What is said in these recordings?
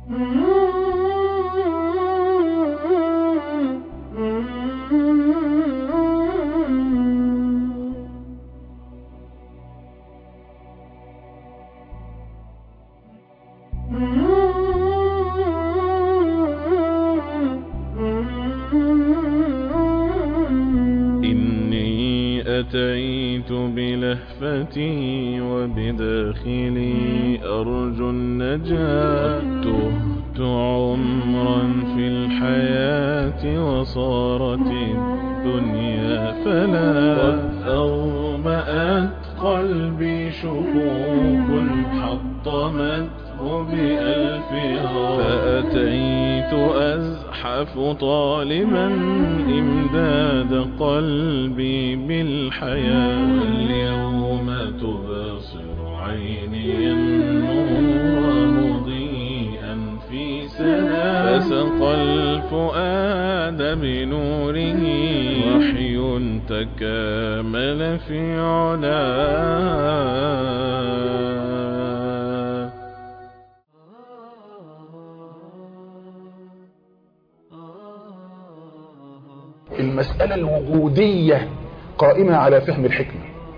إني أتيت بلهفتي وبداخلي أرجو النجاة تهت عمرا في الحياة وصارت الدنيا فلا قد أغمأت قلبي شكوك حطمته بألفها فأتيت أزحف طالبا إمداد قلبي بالحياة اليوم تبصر عيني النور مضيئا في سنة فسقى الفؤاد بنوره وحي تكامل في علاه المسألة الوجودية قائمة على فهم الحكمة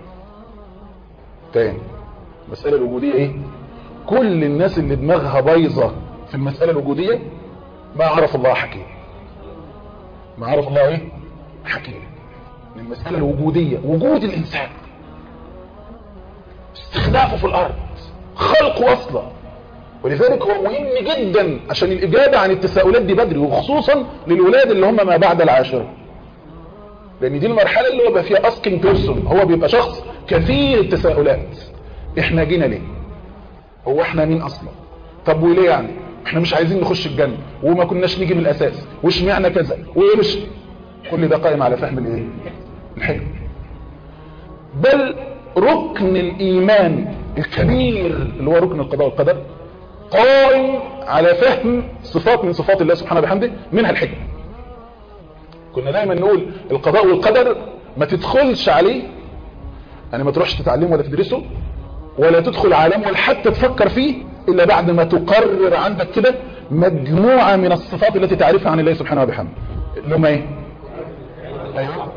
تاني المسألة الوجودية ايه كل الناس اللي دماغها بايظة في المسألة الوجودية ما عرف الله حكيم ما عرف الله ايه حكيم المسألة الوجودية وجود الإنسان استخلافه في الأرض خلقه أصلا ولذلك هو مهم جدا عشان الإجابة عن التساؤلات دي بدري وخصوصا للولاد اللي هم ما بعد العاشرة لأن دي المرحلة اللي هو بقى فيها أسكن بيرسون هو بيبقى شخص كثير التساؤلات احنا جينا ليه هو احنا مين أصلا طب وليه يعني احنا مش عايزين نخش الجنة وما كناش نيجي من الأساس واشمعنى كذا وايه مش كل ده قائم على فهم الايه الحكم بل ركن الإيمان الكبير اللي هو ركن القضاء والقدر قائم على فهم صفات من صفات الله سبحانه وبحمده منها الحكمة كنا دايما نقول القضاء والقدر ما تدخلش عليه يعني ما تروحش تتعلمه ولا تدرسه ولا تدخل عالمه ولا حتى تفكر فيه إلا بعد ما تقرر عندك كده مجموعة من الصفات التي تعرفها عن الله سبحانه وبحمده اللي هم ايه ايوه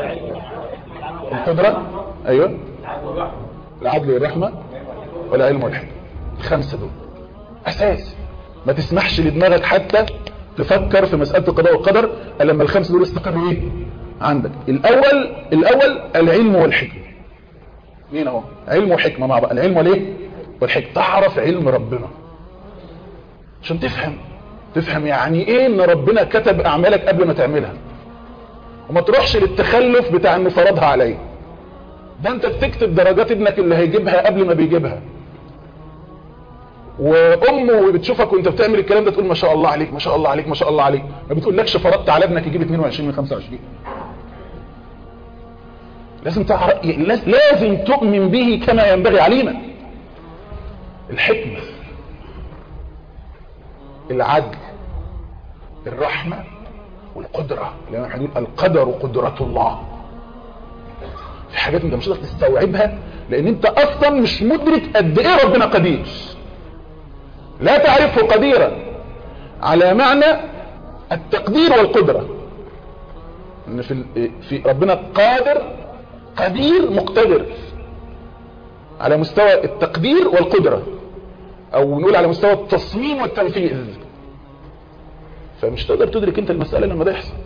القدرة ايوه العدل والرحمة والعلم والحكمة الخمسة دول اساس ما تسمحش لدماغك حتى تفكر في مسألة القضاء والقدر الا لما الخمسة دول استقروا ايه عندك الاول الاول العلم والحكمة مين اهو علم وحكمة مع بعض العلم والايه والحكمة تعرف علم ربنا عشان تفهم تفهم يعني ايه ان ربنا كتب اعمالك قبل ما تعملها وما تروحش للتخلف بتاع انه فرضها عليك ده انت بتكتب درجات ابنك اللي هيجيبها قبل ما بيجيبها وامه بتشوفك وانت بتعمل الكلام ده تقول ما شاء الله عليك ما شاء الله عليك ما شاء الله عليك ما بتقولكش فرضت على ابنك يجيب 22 من 25 لازم تعرف لازم تؤمن به كما ينبغي علينا الحكمة العدل الرحمة والقدرة لأن احنا نقول القدر قدرة الله في حاجات انت مش هتقدر تستوعبها لان انت اصلا مش مدرك قد ايه ربنا قدير لا تعرفه قديرا على معنى التقدير والقدرة ان في, في ربنا قادر قدير مقتدر على مستوى التقدير والقدرة او نقول على مستوى التصميم والتنفيذ فمش تقدر تدرك انت المسألة لما ده يحصل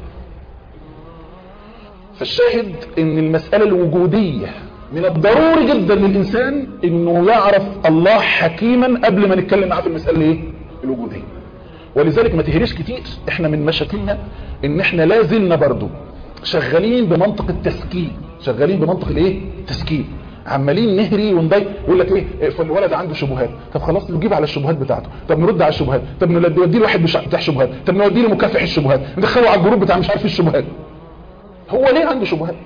فالشاهد ان المسألة الوجودية من الضروري جدا للإنسان انه يعرف الله حكيما قبل ما نتكلم معاه في المسألة ايه الوجودية ولذلك ما تهريش كتير احنا من مشاكلنا ان احنا لا زلنا برضو شغالين بمنطق التسكين شغالين بمنطق الايه التسكين عمالين نهري ونضيق يقول لك ايه فالولد عنده شبهات طب خلاص نجيب على الشبهات بتاعته طب نرد على الشبهات طب نوديه لواحد بتاع شبهات طب نوديه لمكافح الشبهات ندخله على الجروب بتاع مش عارف الشبهات هو ليه عنده شبهات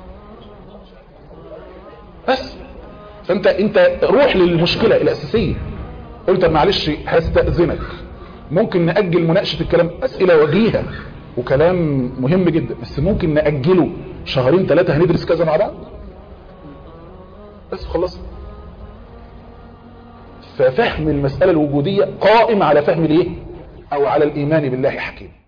بس فانت انت روح للمشكلة الاساسية قلت معلش هستأذنك ممكن نأجل مناقشة الكلام اسئلة وجيهة وكلام مهم جدا بس ممكن نأجله شهرين ثلاثة هندرس كذا مع بعض بس خلاص ففهم المسألة الوجودية قائم على فهم الايه او على الايمان بالله حكيم